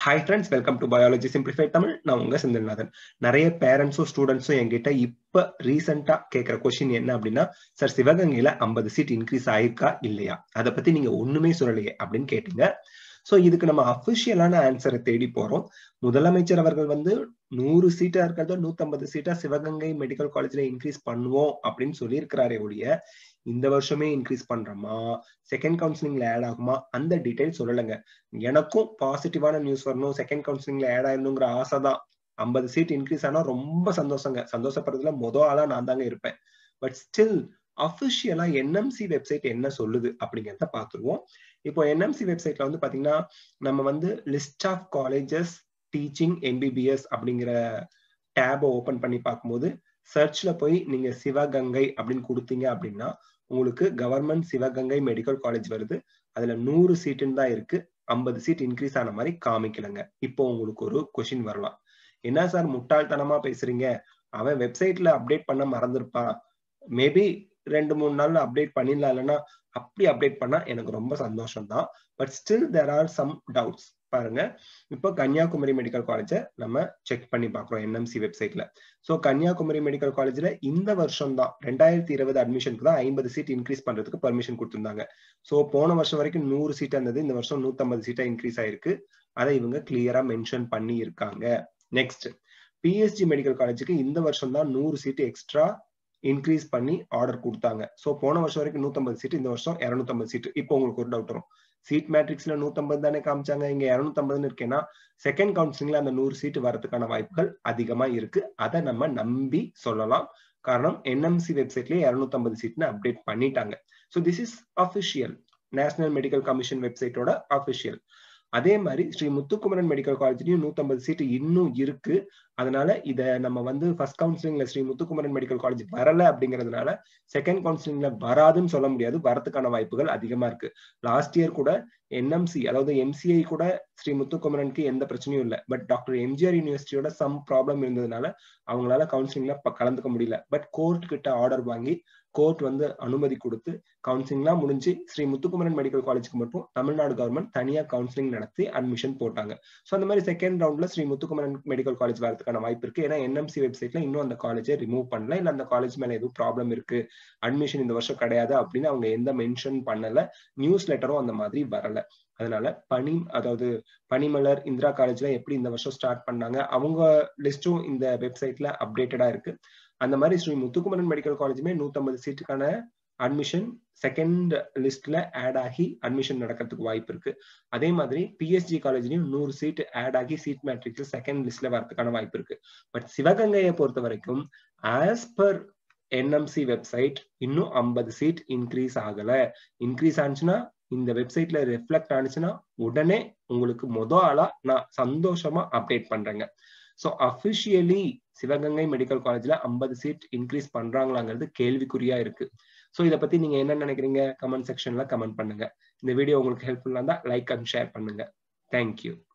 hi friends welcome to biology simplified Tamil நான் உங்க செந்தில்நாதன் நிறைய பேரண்ட்ஸும் ஸ்டூடெண்ட்ஸும் என்கிட்ட இப்ப ரீசெண்டா கேட்கிற கொஸ்டின் என்ன அப்படின்னா சார் சிவகங்கையில ஐம்பது சீட் இன்க்ரீஸ் ஆயிருக்கா இல்லையா அதை பத்தி நீங்க ஒண்ணுமே சொல்லலையே அப்படின்னு கேட்டீங்க சோ இதுக்கு நம்ம அபிஷியலான ஆன்சரை தேடி போறோம் முதலமைச்சர் அவர்கள் வந்து நூறு சீட்டா இருக்கிறத நூத்தம்பது சீட்டா சிவகங்கை மெடிக்கல் காலேஜ்ல இன்க்ரீஸ் பண்ணுவோம் அப்படின்னு சொல்லியிருக்கிறாரே ஒழிய இந்த வருஷமே இன்க்ரீஸ் பண்றோமா செகண்ட் கவுன்சிலிங்ல ஆட் ஆகுமா அந்த டீடைல் சொல்லலைங்க எனக்கும் பாசிட்டிவான நியூஸ் வரணும் செகண்ட் கவுன்சிலிங்ல ஆட் ஆயிடணுங்கிற ஆசை தான் ஐம்பது சீட் இன்க்ரீஸ் ஆனா ரொம்ப சந்தோஷங்க சந்தோஷப்படுறதுல மொதல் ஆளா நான் தாங்க இருப்பேன் பட் ஸ்டில் அபிஷியலா என்எம்சி வெப்சைட் என்ன சொல்லுது அப்படிங்கிறத பாத்துருவோம் இப்போ என்எம்சி வெப்சைட்ல வந்து பாத்தீங்கன்னா நம்ம வந்து list of colleges teaching MBBS அப்படிங்கிற டேபை ஓபன் பண்ணி பார்க்கும்போது சர்ச்ல போய் நீங்க சிவகங்கை அப்படின்னு கொடுத்தீங்க அப்படின்னா உங்களுக்கு கவர்மெண்ட் சிவகங்கை மெடிக்கல் காலேஜ் வருது அதுல நூறு சீட்டுன்னு தான் இருக்கு ஐம்பது சீட் இன்க்ரீஸ் ஆன மாதிரி காமிக்கலங்க இப்போ உங்களுக்கு ஒரு கொஷின் வரலாம் என்ன சார் முட்டாள்தனமா பேசுறீங்க அவன் வெப்சைட்ல அப்டேட் பண்ண மறந்துருப்பான் மேபி ரெண்டு மூணு நாள்ல அப்டேட் பண்ணிடலாம் இல்லைன்னா அப்படி அப்டேட் பண்ணா எனக்கு ரொம்ப சந்தோஷம் தான் but still there are some doubts பாருங்க இப்போ கன்னியாகுமரி மெடிக்கல் காலேஜை நம்ம செக் பண்ணி பார்க்குறோம் என்எம்சி வெப்சைட்ல ஸோ கன்னியாகுமரி மெடிக்கல் காலேஜ்ல இந்த வருஷம் தான் ரெண்டாயிரத்தி இருபது அட்மிஷனுக்கு தான் ஐம்பது சீட் இன்க்ரீஸ் பண்றதுக்கு பர்மிஷன் கொடுத்துருந்தாங்க ஸோ போன வருஷம் வரைக்கும் நூறு சீட் இருந்தது இந்த வருஷம் நூத்தம்பது சீட்டா இன்க்ரீஸ் ஆயிருக்கு அதை இவங்க கிளியரா மென்ஷன் பண்ணி இருக்காங்க நெக்ஸ்ட் பிஎஸ்ஜி மெடிக்கல் காலேஜுக்கு இந்த வருஷம் தான் நூறு சீட்டு எக்ஸ்ட்ரா இன்க்ரீஸ் பண்ணி ஆர்டர் கொடுத்தாங்க ஸோ போன வருஷம் வரைக்கும் நூத்தம்பது சீட் இந்த வருஷம் இரநூத்தம்பது சீட் இப்போ உங்களுக்கு ஒரு டவுட் வரும் சீட் மேட்ரிக்ஸ்ல நூத்தம்பது தானே காமிச்சாங்க இங்க இரநூத்தம்பதுன்னு இருக்கேன்னா செகண்ட் கவுன்சிலிங்ல அந்த நூறு சீட் வரதுக்கான வாய்ப்புகள் அதிகமா இருக்கு அதை நம்ம நம்பி சொல்லலாம் காரணம் என்எம்சி வெப்சைட்லயே இரநூத்தம்பது சீட்னு அப்டேட் பண்ணிட்டாங்க so this is official national medical commission வெப்சைட்டோட அபிஷியல் அதே மாதிரி ஸ்ரீ முத்துக்குமரன் மெடிக்கல் காலேஜ்லயும் நூத்தம்பது சீட்டு இன்னும் இருக்கு அதனால இத நம்ம வந்து ஃபர்ஸ்ட் கவுன்சிலிங்ல ஸ்ரீ முத்துக்குமரன் மெடிக்கல் காலேஜ் வரல அப்படிங்கறதுனால செகண்ட் கவுன்சிலிங்ல வராதுன்னு சொல்ல முடியாது வரதுக்கான வாய்ப்புகள் அதிகமா இருக்கு லாஸ்ட் இயர் கூட என்எம்சி அதாவது எம்சிஐ கூட ஸ்ரீ முத்துக்குமரனுக்கு எந்த பிரச்சனையும் இல்லை பட் டாக்டர் எம்ஜிஆர் யூனிவர்சிட்டியோட சம் ப்ராப்ளம் இருந்ததுனால அவங்களால கவுன்சிலிங்ல கலந்துக்க முடியல பட் கோர்ட் கிட்ட ஆர்டர் வாங்கி கோர்ட் வந்து அனுமதி கொடுத்து கவுன்சிலிங்லாம் முடிஞ்சு ஸ்ரீ முத்துக்குமரன் மெடிக்கல் காலேஜுக்கு மட்டும் தமிழ்நாடு கவர்மெண்ட் தனியா கவுன்சிலிங் நடத்தி அட்மிஷன் போட்டாங்க ஸோ அந்த மாதிரி செகண்ட் ரவுண்ட்ல ஸ்ரீ முத்துக்குமரன் மெடிக்கல் காலேஜ் வரதுக்கான வாய்ப்பு இருக்கு ஏன்னா என்எம்சி வெப்சைட்ல இன்னும் அந்த காலேஜை ரிமூவ் பண்ணல இல்ல அந்த காலேஜ் மேல எதுவும் ப்ராப்ளம் இருக்கு அட்மிஷன் இந்த வருஷம் கிடையாது அப்படின்னு அவங்க எந்த மென்ஷன் பண்ணல நியூஸ் லெட்டரும் அந்த மாதிரி வரல அதனால பனி அதாவது பனிமலர் இந்திரா காலேஜ்ல எப்படி இந்த வருஷம் ஸ்டார்ட் பண்ணாங்க அவங்க லிஸ்டும் இந்த வெப்சைட்ல அப்டேட்டடா இருக்கு அந்த மாதிரி ஸ்ரீ முத்துக்குமரன் மெடிக்கல் காலேஜுமே நூத்தம்பது சீட்டுக்கான அட்மிஷன் செகண்ட் லிஸ்ட்ல ஆட் ஆகி அட்மிஷன் நடக்கிறதுக்கு வாய்ப்பு இருக்கு அதே மாதிரி பிஎஸ்ஜி காலேஜ்லயும் நூறு சீட் ஆட் ஆகி சீட் மேட்ரிக்ஸ்ல செகண்ட் லிஸ்ட்ல வரதுக்கான வாய்ப்பு இருக்கு பட் சிவகங்கையை பொறுத்த வரைக்கும் ஆஸ் பர் என்எம்சி வெப்சைட் இன்னும் ஐம்பது சீட் இன்க்ரீஸ் ஆகல இன்க்ரீஸ் ஆனிச்சுன்னா இந்த வெப்சைட்ல ரிஃப்ளெக்ட் ஆனிச்சுன்னா உடனே உங்களுக்கு மொதல் ஆளா நான் சந்தோஷமா அப்டேட் பண்றேங்க ஸோ அபிஷியலி சிவகங்கை மெடிக்கல் காலேஜ்ல ஐம்பது சீட் இன்க்ரீஸ் பண்றாங்களாங்கிறது கேள்விக்குறியா இருக்கு ஸோ இதை பத்தி நீங்க என்ன நினைக்கிறீங்க கமெண்ட் செக்ஷன்ல கமெண்ட் பண்ணுங்க இந்த வீடியோ உங்களுக்கு ஹெல்ப்ஃபுல்லா இருந்தா லைக் அண்ட் ஷேர் பண்ணுங்க தேங்க்யூ